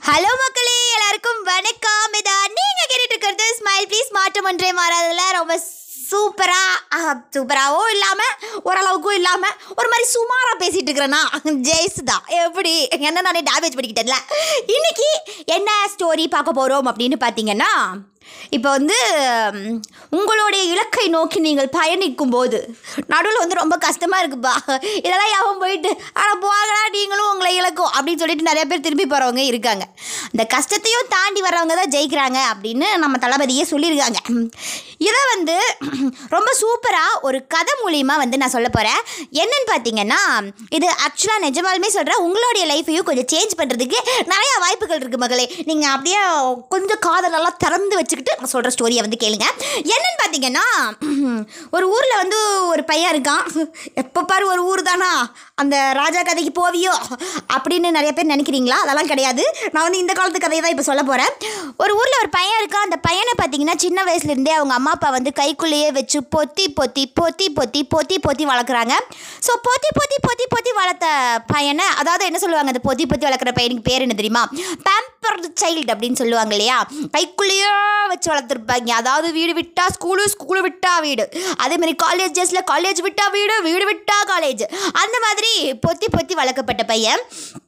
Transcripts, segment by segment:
hello மக்களே எல்லாருக்கும் வணக்கம் இதா நீங்க கேட்டுட்டு இருக்கிறது ஸ்மைல் ப்ளீஸ் மாற்றம் ஒன்றே மாறாததுல ரொம்ப சூப்பரா சூப்பராகவும் இல்லாமல் ஓரளவுக்கும் இல்லாமல் ஒரு மாதிரி சுமாராக பேசிட்டு இருக்கிறேன்னா ஜெய்ஸ் தான் எப்படி என்ன நானே டேமேஜ் பண்ணிக்கிட்டேன்ல இன்னைக்கு என்ன ஸ்டோரி பார்க்க போகிறோம் அப்படின்னு பார்த்தீங்கன்னா இப்போ வந்து ம், உங்களுடைய இலக்கை நோக்கி நீங்கள் பயணிக்கும் போது நடுவில் வந்து ரொம்ப கஷ்டமாக இருக்குப்பா இதெல்லாம் யாவும் போயிட்டு ஆனால் போகடா நீங்களும் உங்களை இலக்கும் அப்படின்னு சொல்லிட்டு நிறைய பேர் திரும்பி போகிறவங்க இருக்காங்க இந்த கஷ்டத்தையும் தாண்டி வர்றவங்க தான் ஜெயிக்கிறாங்க அப்படின்னு நம்ம தளபதியே சொல்லியிருக்காங்க இதை வந்து ரொம்ப சூப்பராக ஒரு கதை மூலியமா வந்து நான் சொல்ல போகிறேன் என்னன்னு பார்த்தீங்கன்னா இது ஆக்சுவலாக நிஜமாலுமே சொல்கிறேன் உங்களுடைய லைஃப்பையும் கொஞ்சம் சேஞ்ச் பண்ணுறதுக்கு நிறையா வாய்ப்புகள் இருக்குது மகளே நீங்கள் அப்படியே கொஞ்சம் காதலெல்லாம் திறந்து வச்சுக்கிட்டு நான் சொல்கிற ஸ்டோரியை வந்து கேளுங்க என்னன்னு பார்த்தீங்கன்னா ஒரு ஊரில் வந்து ஒரு பையன் இருக்கான் எப்போ பாரு ஒரு ஊர் தானா அந்த ராஜா கதைக்கு போவியோ அப்படின்னு நிறைய பேர் நினைக்கிறீங்களா அதெல்லாம் கிடையாது நான் வந்து இந்த காலத்து கதையை தான் இப்போ சொல்ல போகிறேன் ஒரு ஊரில் ஒரு பையன் இருக்கான் அந்த பையனை பார்த்தீங்கன்னா சின்ன வயசுலேருந்தே அவங்க அம்மா அப்பா வந்து கைக்குள்ளேயே வச்சு பொத்தி பொத்தி பொத்தி பொத்தி பொத்தி பொத்தி வளர்க்குறாங்க ஸோ பொத்தி பொத்தி பொத்தி பொத்தி வளர்த்த பையனை அதாவது என்ன சொல்லுவாங்க அந்த பொத்தி பொத்தி வளர்க்குற பையனுக்கு பேர் என்ன தெரியுமா பேம்பர்டு சைல்டு அப்படின்னு சொல்லுவாங்க இல்லையா கைக்குள்ளேயே வச்சு வளர்த்துருப்பாங்க அதாவது வீடு விட்டா ஸ்கூலு ஸ்கூலு விட்டா வீடு அதே மாதிரி காலேஜஸில் காலேஜ் விட்டா வீடு வீடு விட்டா காலேஜ் அந்த மாதிரி பொத்தி பொத்தி வளர்க்கப்பட்ட பையன்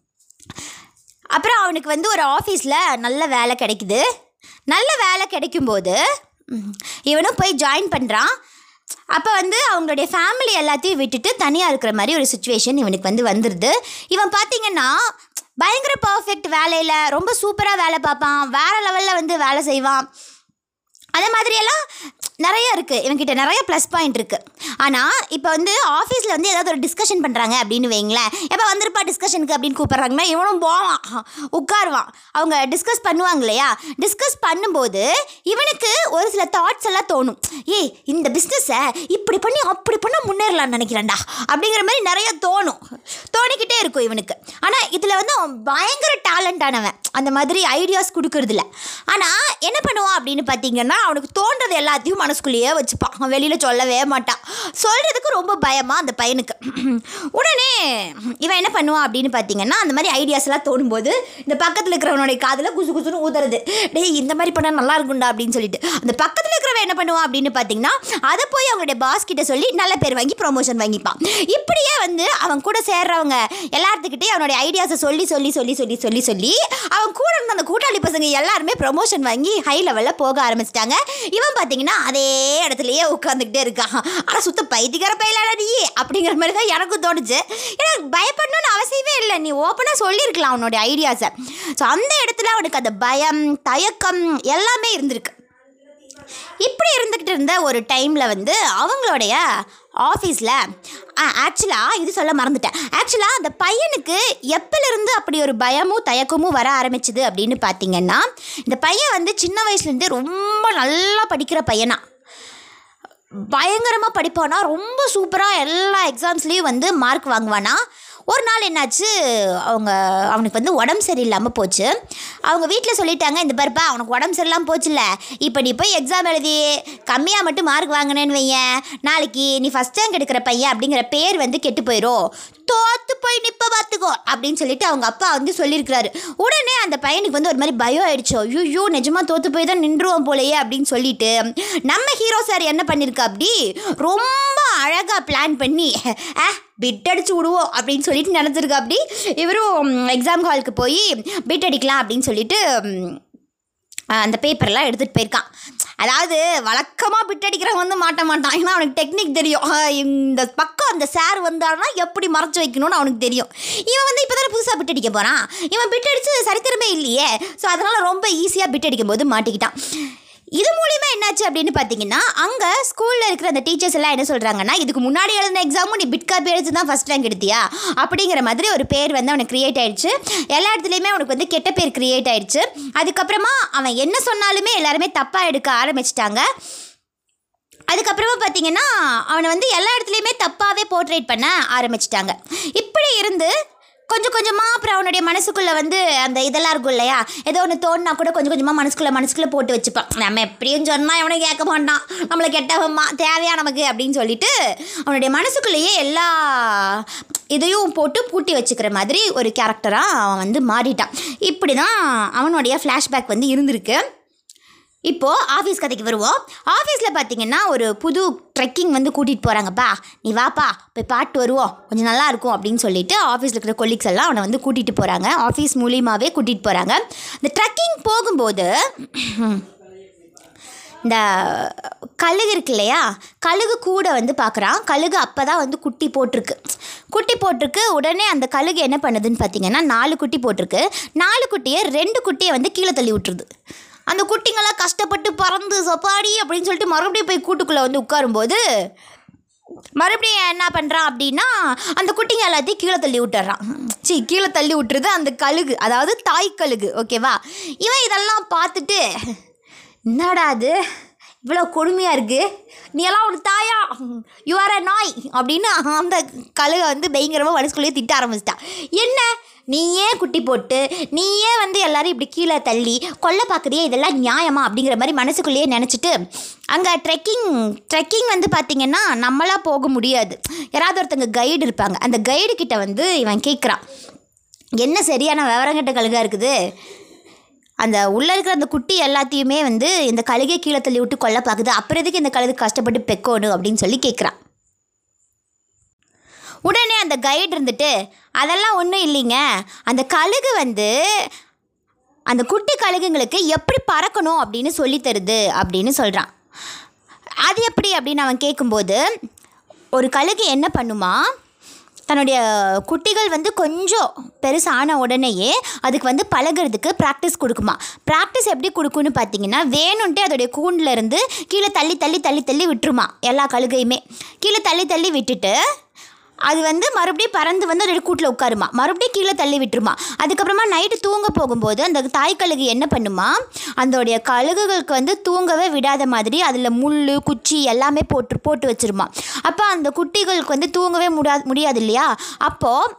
அப்புறம் அவனுக்கு வந்து ஒரு ஆஃபீஸில் நல்ல வேலை கிடைக்குது நல்ல வேலை கிடைக்கும்போது ம், இவனும் போய் ஜாயின் பண்ணுறான் அப்போ வந்து அவங்களுடைய ஃபேமிலி எல்லாத்தையும் விட்டுட்டு தனியாக இருக்கிற மாதிரி ஒரு சுச்சுவேஷன் இவனுக்கு வந்து வந்துடுது இவன் பார்த்தீங்கன்னா பயங்கர பர்ஃபெக்ட் வேலையில் ரொம்ப சூப்பராக வேலை பார்ப்பான் வேறு லெவலில் வந்து வேலை செய்வான் அதே மாதிரியெல்லாம் நிறைய இருக்குது இவன்கிட்ட நிறைய ப்ளஸ் பாயிண்ட் இருக்குது ஆனால் இப்போ வந்து ஆஃபீஸில் வந்து ஏதாவது ஒரு டிஸ்கஷன் பண்ணுறாங்க அப்படின்னு வைங்களேன் எப்போ வந்திருப்பா டிஸ்கஷனுக்கு அப்படின்னு கூப்பிட்றாங்கன்னா இவனும் போவான் உட்காருவான் அவங்க டிஸ்கஸ் பண்ணுவாங்க இல்லையா டிஸ்கஸ் பண்ணும்போது இவனுக்கு ஒரு சில தாட்ஸ் எல்லாம் தோணும் ஏய் இந்த பிஸ்னஸை இப்படி பண்ணி அப்படி பண்ணால் முன்னேறலாம்னு நினைக்கிறேன்டா அப்படிங்கிற மாதிரி நிறைய தோணும் தோணிக்கிட்டே இருக்கும் இவனுக்கு ஆனால் இதில் வந்து அவன் பயங்கர டேலண்டானவன் அந்த மாதிரி ஐடியாஸ் கொடுக்கறதில்ல ஆனால் என்ன பண்ணுவான் அப்படின்னு பார்த்தீங்கன்னா அவனுக்கு தோன்றது எல்லாத்தையும் மனசுக்குள்ளேயே வச்சுப்பான் அவன் வெளியில் சொல்லவே மாட்டான் சொல்கிறதுக்கு ரொம்ப பயமா அந்த பையனுக்கு உடனே இவன் என்ன பண்ணுவான் அப்படின்னு பார்த்தீங்கன்னா அந்த மாதிரி ஐடியாஸ் எல்லாம் தோணும்போது இந்த பக்கத்தில் இருக்கிறவனுடைய காதில் குசு குசுன்னு ஊதுறது டேய் இந்த மாதிரி பண்ணால் நல்லா இருக்கும்டா அப்படின்னு சொல்லிட்டு அந்த பக்கத்தில் இருக்கிறவன் என்ன பண்ணுவான் அப்படின்னு பார்த்தீங்கன்னா அதை போய் அவங்களுடைய பாஸ் கிட்ட சொல்லி நல்ல பேர் வாங்கி ப்ரொமோஷன் வாங்கிப்பான் இப்படியே வந்து அவன் கூட சேர்றவங்க எல்லாத்துக்கிட்டே அவனுடைய ஐடியாஸை சொல்லி சொல்லி சொல்லி சொல்லி சொல்லி சொல்லி அவன் கூட இருந்த அந்த கூட்டாளி பசங்க எல்லாருமே ப்ரொமோஷன் வாங்கி ஹை லெவலில் போக ஆரம்பிச்சிட்டாங்க இவன் பார்த்தீங்கன்னா அதே இடத்துலயே உட்காந்துக்கிட்டே இருக்கான் ஆனால் சுத்த பைத்தியக்கார பயிலாடா நீ அப்படிங்கிற மாதிரி தான் எனக்கும் தோணுச்சு ஏன்னா பயப்படணும்னு அவசியமே இல்லை நீ ஓப்பனாக சொல்லியிருக்கலாம் அவனோட ஐடியாஸை ஸோ அந்த இடத்துல அவனுக்கு அந்த பயம் தயக்கம் எல்லாமே இருந்திருக்கு இப்படி இருந்துக்கிட்டு இருந்த ஒரு டைமில் வந்து அவங்களுடைய ஆஃபீஸில் ஆக்சுவலாக இது சொல்ல மறந்துட்டேன் ஆக்சுவலாக அந்த பையனுக்கு எப்போலேருந்து அப்படி ஒரு பயமும் தயக்கமும் வர ஆரம்பிச்சுது அப்படின்னு பார்த்தீங்கன்னா இந்த பையன் வந்து சின்ன வயசுலேருந்தே ரொம்ப நல்லா படிக்கிற பையனா பயங்கரமாக படிப்பானா ரொம்ப சூப்பராக எல்லா எக்ஸாம்ஸ்லேயும் வந்து மார்க் வாங்குவானா ஒரு நாள் என்னாச்சு அவங்க அவனுக்கு வந்து உடம்பு சரியில்லாமல் போச்சு அவங்க வீட்டில் சொல்லிட்டாங்க இந்த பாருப்பா அவனுக்கு உடம்பு சரியில்லாமல் போச்சுல்ல இப்போ நீ போய் எக்ஸாம் எழுதி கம்மியாக மட்டும் மார்க் வாங்கினேன்னு வையேன் நாளைக்கு நீ ஃபஸ்ட் ரேங்க் எடுக்கிற பையன் அப்படிங்கிற பேர் வந்து கெட்டு போயிடும் தோத்து போய் நிப்ப பார்த்துக்கோ அப்படின்னு சொல்லிட்டு அவங்க அப்பா வந்து சொல்லியிருக்கிறாரு உடனே அந்த பையனுக்கு வந்து ஒரு மாதிரி பயம் ஆயிடுச்சு ஐயோ நிஜமாக தோத்து போய் தான் நின்றுவோம் போலயே அப்படின்னு சொல்லிட்டு நம்ம ஹீரோ சார் என்ன பண்ணியிருக்கா அப்படி ரொம்ப அழகாக பிளான் பண்ணி ஆ பிட் அடிச்சு விடுவோம் அப்படின்னு சொல்லிட்டு நினச்சிருக்கா அப்படி இவரும் எக்ஸாம் ஹாலுக்கு போய் பிட் அடிக்கலாம் அப்படின்னு சொல்லிட்டு ம், அந்த பேப்பர்லாம் எடுத்துகிட்டு போயிருக்கான் அதாவது வழக்கமாக பிட் அடிக்கிறவன் வந்து மாட்ட மாட்டான் ஏன்னா அவனுக்கு டெக்னிக் தெரியும் ஆஹ் இந்த பக்கம் அந்த சார் வந்தாருன்னா எப்படி மறைச்சு வைக்கணும்னு அவனுக்கு தெரியும் இவன் வந்து இப்போ தானே புதுசாக பிட் அடிக்க போகிறான் இவன் பிட் அடித்து சரித்திரமே இல்லையே ஸோ அதனால் ரொம்ப ஈஸியாக பிட் அடிக்கும் போது மாட்டிக்கிட்டான் இது மூலிமா என்னாச்சு அப்படின்னு பார்த்தீங்கன்னா அங்கே ஸ்கூலில் இருக்கிற அந்த டீச்சர்ஸ் எல்லாம் என்ன சொல்கிறாங்கன்னா இதுக்கு முன்னாடி எழுதின எக்ஸாமும் நீ பிட் காப்பி எடுத்து தான் ஃபஸ்ட் ரேங்க் எடுத்தியா அப்படிங்கிற மாதிரி ஒரு பேர் வந்து அவனுக்கு க்ரியேட் ஆயிடுச்சு எல்லா இடத்துலையுமே அவனுக்கு வந்து கெட்ட பேர் க்ரியேட் ஆயிடுச்சு அதுக்கப்புறமா அவன் என்ன சொன்னாலுமே எல்லாருமே தப்பாக எடுக்க ஆரம்பிச்சிட்டாங்க அதுக்கப்புறமா பார்த்தீங்கன்னா அவனை வந்து எல்லா இடத்துலையுமே தப்பாகவே போர்ட்ரேட் பண்ண ஆரம்பிச்சிட்டாங்க இப்படி இருந்து கொஞ்சம் கொஞ்சமாக அப்புறம் அவனுடைய மனசுக்குள்ளே வந்து அந்த இதெல்லாம் இருக்கும் இல்லையா ஏதோ ஒன்று தோணுனா கூட கொஞ்சம் கொஞ்சமாக மனசுக்குள்ளே மனசுக்குள்ளே போட்டு வச்சுப்பான் நம்ம எப்படியும் சொன்னால் எவனும் கேட்க மாட்டான் நம்மளை கெட்டவம்மா தேவையா நமக்கு அப்படின்னு சொல்லிட்டு அவனுடைய மனசுக்குள்ளேயே எல்லா இதையும் போட்டு பூட்டி வச்சுக்கிற மாதிரி ஒரு கேரக்டராக அவன் வந்து மாறிட்டான் இப்படி தான் அவனுடைய ஃப்ளாஷ்பேக் வந்து இருந்திருக்கு இப்போது ஆஃபீஸ் கதைக்கு வருவோம் ஆஃபீஸில் பார்த்தீங்கன்னா ஒரு புது ட்ரெக்கிங் வந்து கூட்டிகிட்டு போகிறாங்கப்பா நீ வாப்பா போய் பாட்டு வருவோம் கொஞ்சம் நல்லா இருக்கும் அப்படின்னு சொல்லிட்டு ஆஃபீஸில் இருக்கிற கொலீக்ஸ் எல்லாம் அவனை வந்து கூட்டிகிட்டு போகிறாங்க ஆஃபீஸ் மூலியமாகவே கூட்டிகிட்டு போகிறாங்க இந்த ட்ரெக்கிங் போகும்போது இந்த கழுகு இருக்கு இல்லையா கழுகு கூட வந்து பார்க்குறான் கழுகு அப்போ தான் வந்து குட்டி போட்டிருக்கு குட்டி போட்டிருக்கு உடனே அந்த கழுகு என்ன பண்ணுதுன்னு பார்த்தீங்கன்னா நாலு குட்டி போட்டிருக்கு நாலு குட்டியை ரெண்டு குட்டியை வந்து கீழே தள்ளி விட்டுருது அந்த குட்டிங்கெல்லாம் கஷ்டப்பட்டு பறந்து சப்பாடி அப்படின்னு சொல்லிட்டு மறுபடியும் போய் கூட்டுக்குள்ளே வந்து உட்காரும்போது மறுபடியும் என்ன பண்ணுறான் அப்படின்னா அந்த குட்டிங்க எல்லாத்தையும் கீழே தள்ளி விட்டுறான் சி கீழே தள்ளி விட்டுறது அந்த கழுகு அதாவது தாய் கழுகு ஓகேவா இவன் இதெல்லாம் பார்த்துட்டு என்னடா அது இவ்வளோ கொடுமையாக இருக்குது நீ எல்லாம் ஒரு தாயா யூ ஆர் அ நாய் அப்படின்னு அந்த கழுகை வந்து பயங்கரமாக மனசுக்குள்ளேயே திட்ட ஆரம்பிச்சிட்டான் என்ன நீ ஏன் குட்டி போட்டு நீ ஏன் வந்து எல்லாரும் இப்படி கீழே தள்ளி கொல்ல பார்க்குறியே இதெல்லாம் நியாயமா அப்படிங்கிற மாதிரி மனசுக்குள்ளேயே நினச்சிட்டு அங்கே ட்ரெக்கிங் ட்ரெக்கிங் வந்து பார்த்திங்கன்னா நம்மளாக போக முடியாது யாராவது ஒருத்தங்க கைடு இருப்பாங்க அந்த கைடு கிட்ட வந்து இவன் கேட்குறான் என்ன சரியான விவரங்கட்ட கழுகா இருக்குது அந்த உள்ளே இருக்கிற அந்த குட்டி எல்லாத்தையுமே வந்து இந்த கழுகை கீழே தள்ளி விட்டு கொல்ல பார்க்குது அப்புறம் எதுக்கு இந்த கழுகு கஷ்டப்பட்டு பெக்கோணும் அப்படின்னு சொல்லி கேட்குறான் உடனே அந்த கைடு இருந்துட்டு அதெல்லாம் ஒன்றும் இல்லைங்க அந்த கழுகு வந்து அந்த குட்டி கழுகுங்களுக்கு எப்படி பறக்கணும் அப்படின்னு சொல்லி தருது அப்படின்னு சொல்கிறான் அது எப்படி அப்படின்னு அவன் கேட்கும்போது ஒரு கழுகு என்ன பண்ணுமா தன்னுடைய குட்டிகள் வந்து கொஞ்சம் பெருசான உடனேயே அதுக்கு வந்து பழகுறதுக்கு ப்ராக்டிஸ் கொடுக்குமா ப்ராக்டிஸ் எப்படி கொடுக்குன்னு பார்த்தீங்கன்னா வேணும்ன்ட்டு அதோடைய கூண்டில் இருந்து கீழே தள்ளி தள்ளி தள்ளி தள்ளி விட்டுருமா எல்லா கழுகையுமே கீழே தள்ளி தள்ளி விட்டுட்டு அது வந்து மறுபடியும் பறந்து வந்து அதோட கூட்டில் உட்காருமா மறுபடியும் கீழே தள்ளி விட்டுருமா அதுக்கப்புறமா நைட்டு தூங்க போகும்போது அந்த தாய் கழுகு என்ன பண்ணுமா அதோடைய கழுகுகளுக்கு வந்து தூங்கவே விடாத மாதிரி அதில் முள் குச்சி எல்லாமே போட்டு போட்டு வச்சிருமா அப்போ அந்த குட்டிகளுக்கு வந்து தூங்கவே முடியா முடியாது இல்லையா அப்போது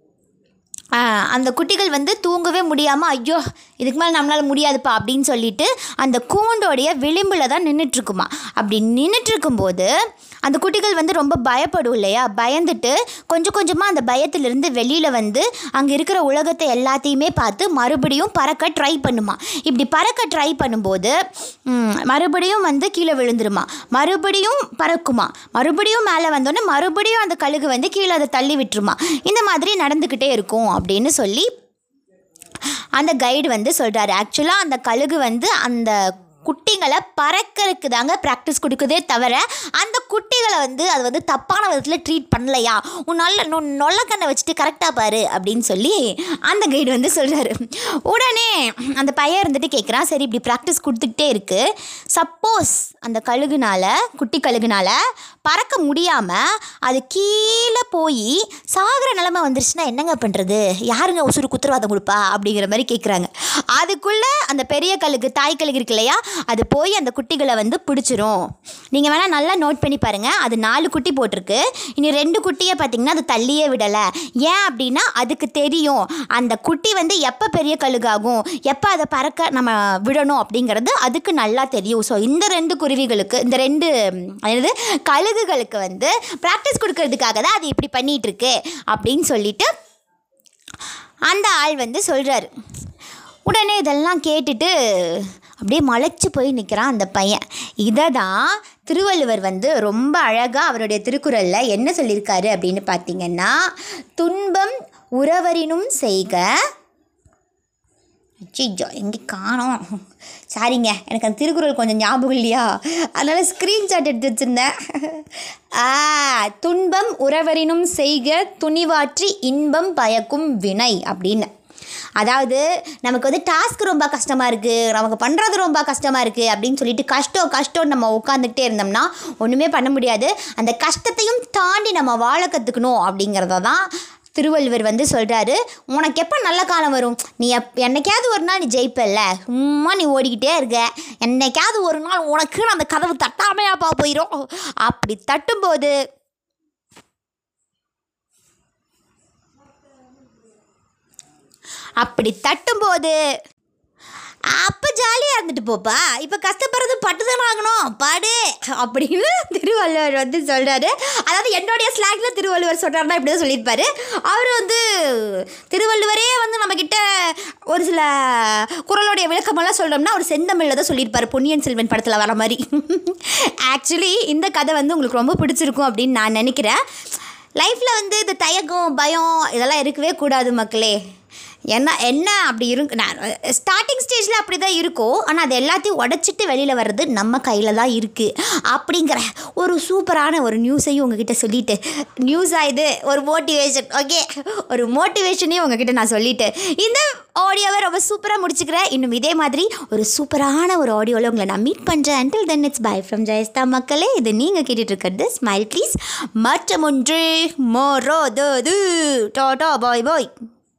ஆஹ், அந்த குட்டிகள் வந்து தூங்கவே முடியாமல் ஐயோ இதுக்கு மேலே நம்மளால் முடியாதுப்பா அப்படின்னு சொல்லிட்டு அந்த கூண்டோடைய விளிம்பில் தான் நின்றுட்டுருக்குமா அப்படி நின்றுட்டுருக்கும்போது அந்த குட்டிகள் வந்து ரொம்ப பயப்படும் இல்லையா பயந்துட்டு கொஞ்சம் கொஞ்சமாக அந்த பயத்திலிருந்து வெளியில் வந்து அங்கே இருக்கிற உலகத்தை எல்லாத்தையுமே பார்த்து மறுபடியும் பறக்க ட்ரை பண்ணுமா இப்படி பறக்க ட்ரை பண்ணும்போது ம், மறுபடியும் வந்து கீழே விழுந்துருமா மறுபடியும் பறக்குமா மறுபடியும் மேலே வந்தோடனே மறுபடியும் அந்த கழுகு வந்து கீழே அதை தள்ளி விட்டுருமா இந்த மாதிரி நடந்துக்கிட்டே இருக்கும் அப்படின்னு சொல்லி அந்த கைடு வந்து சொல்கிறாரு ஆக்சுவலாக அந்த கழுகு வந்து அந்த குட்டிகளை பறக்கறதுக்கு தாங்க ப்ராக்டிஸ் கொடுக்குதே தவிர அந்த குட்டிகளை வந்து அது வந்து தப்பான விதத்தில் ட்ரீட் பண்ணலையா உன் நல்ல நொ நொல்லக்கண்ணை வச்சுட்டு கரெக்டாக பாரு அப்படின்னு சொல்லி அந்த கைடு வந்து சொல்கிறாரு உடனே அந்த பையன் இருந்துட்டு கேட்குறான் சரி இப்படி ப்ராக்டிஸ் கொடுத்துக்கிட்டே இருக்குது சப்போஸ் அந்த கழுகுனால குட்டி கழுகுனால பறக்க முடியாமல் அது கீழே போய் சாகிற நிலமை வந்துருச்சுன்னா என்னங்க பண்ணுறது யாருங்க உசுறு குத்துரவாதம் கொடுப்பா அப்படிங்கிற மாதிரி கேட்குறாங்க அதுக்குள்ளே அந்த பெரிய கழுகு தாய் கழுகு இருக்கு இல்லையா அது போய் அந்த குட்டிகளை வந்து பிடிச்சிரும் நீங்கள் வேணால் நல்லா நோட் பண்ணி பாருங்கள் அது நாலு குட்டி போட்டிருக்கு இனி ரெண்டு குட்டியை பார்த்தீங்கன்னா அது தள்ளியே விடலை ஏன் அப்படின்னா அதுக்கு தெரியும் அந்த குட்டி வந்து எப்போ பெரிய கழுகாகும் எப்போ அதை பறக்க நம்ம விடணும் அப்படிங்கிறது அதுக்கு நல்லா தெரியும் ஸோ இந்த ரெண்டு குருவிகளுக்கு இந்த ரெண்டு ம், அதாவது கழுகுகளுக்கு வந்து ப்ராக்டிஸ் கொடுக்கறதுக்காக தான் அது இப்படி பண்ணிட்டு இருக்கு அப்படின்னு சொல்லிட்டு அந்த ஆள் வந்து சொல்கிறாரு உடனே இதெல்லாம் கேட்டுட்டு அப்படியே மலைச்சு போய் நிற்கிறான் அந்த பையன் இதை தான் திருவள்ளுவர் வந்து ரொம்ப அழகாக அவருடைய திருக்குறளில் என்ன சொல்லியிருக்காரு அப்படின்னு பார்த்தீங்கன்னா துன்பம் உறவரினும் செய்க அச்சிச்சோ எங்கே காணோம் சாரிங்க எனக்கு அந்த திருக்குறள் கொஞ்சம் ஞாபகம் இல்லையா அதனால் ஸ்க்ரீன்ஷாட் எடுத்து வச்சுருந்தேன் ஆ துன்பம் உறவரினும் செய்க துணிவாற்றி இன்பம் பயக்கும் வினை அப்படின்னு அதாவது நமக்கு வந்து டாஸ்க் ரொம்ப கஷ்டமாக இருக்குது நமக்கு பண்ணுறது ரொம்ப கஷ்டமாக இருக்குது அப்படின்னு சொல்லிட்டு கஷ்டம் கஷ்டம் நம்ம உட்காந்துக்கிட்டே இருந்தோம்னா ஒன்றுமே பண்ண முடியாது அந்த கஷ்டத்தையும் தாண்டி நம்ம வாழ கற்றுக்கணும் அப்படிங்கிறத தான் திருவள்ளுவர் வந்து சொல்கிறாரு உனக்கு எப்போ நல்ல காலம் வரும் நீ எப் என்னைக்காவது ஒரு நாள் நீ ஜெயிப்பல்ல சும்மா நீ ஓடிக்கிட்டே இருக்க என்னைக்காவது ஒரு நாள் உனக்கு அந்த கதவு தட்டாமையாப்பா போயிடும் அப்படி தட்டும்போது அப்படி தட்டும்போது அப்போ ஜாலியாக இருந்துட்டு போப்பா இப்போ கஷ்டப்படுறது பட்டு தானே ஆகணும் பாடு அப்படின்னு திருவள்ளுவர் வந்து சொல்கிறாரு அதாவது என்னுடைய ஸ்லாங்கில் திருவள்ளுவர் சொல்கிறாருன்னா இப்படி தான் சொல்லியிருப்பாரு அவர் வந்து திருவள்ளுவரே வந்து நம்மக்கிட்ட ஒரு சில குரலுடைய விளக்கமெல்லாம் சொல்லணும்னா ஒரு செந்தமிழில் தான் சொல்லியிருப்பாரு பொன்னியின் செல்வன் படத்தில் வர மாதிரி ஆக்சுவலி இந்த கதை வந்து உங்களுக்கு ரொம்ப பிடிச்சிருக்கும் அப்படின்னு நான் நினைக்கிறேன் லைஃப்பில் வந்து இந்த தயக்கம் பயம் இதெல்லாம் இருக்கவே கூடாது மக்களே என்ன என்ன அப்படி இருக்கு நான் ஸ்டார்டிங் ஸ்டேஜில் அப்படி தான் இருக்கும் ஆனால் அது எல்லாத்தையும் உடச்சிட்டு வெளியில் வர்றது நம்ம கையில் தான் இருக்குது அப்படிங்கிற ஒரு சூப்பரான ஒரு நியூஸையும் உங்ககிட்ட சொல்லிட்டு நியூஸாக இது ஒரு மோட்டிவேஷன் ஓகே ஒரு மோட்டிவேஷனையும் உங்ககிட்ட நான் சொல்லிட்டு இந்த ஆடியோவை ரொம்ப சூப்பராக முடிச்சுக்கிறேன் இன்னும் இதே மாதிரி ஒரு சூப்பரான ஒரு ஆடியோவில் உங்களை நான் மீட் பண்ணுறேன் until then it's bye from Jayastha மக்களே இது நீங்கள் கேட்டுட்டு இருக்கிறது ஸ்மைல் ப்ளீஸ் மற்றும் ஒன்று மோரோ தோ டாடா பாய் பாய்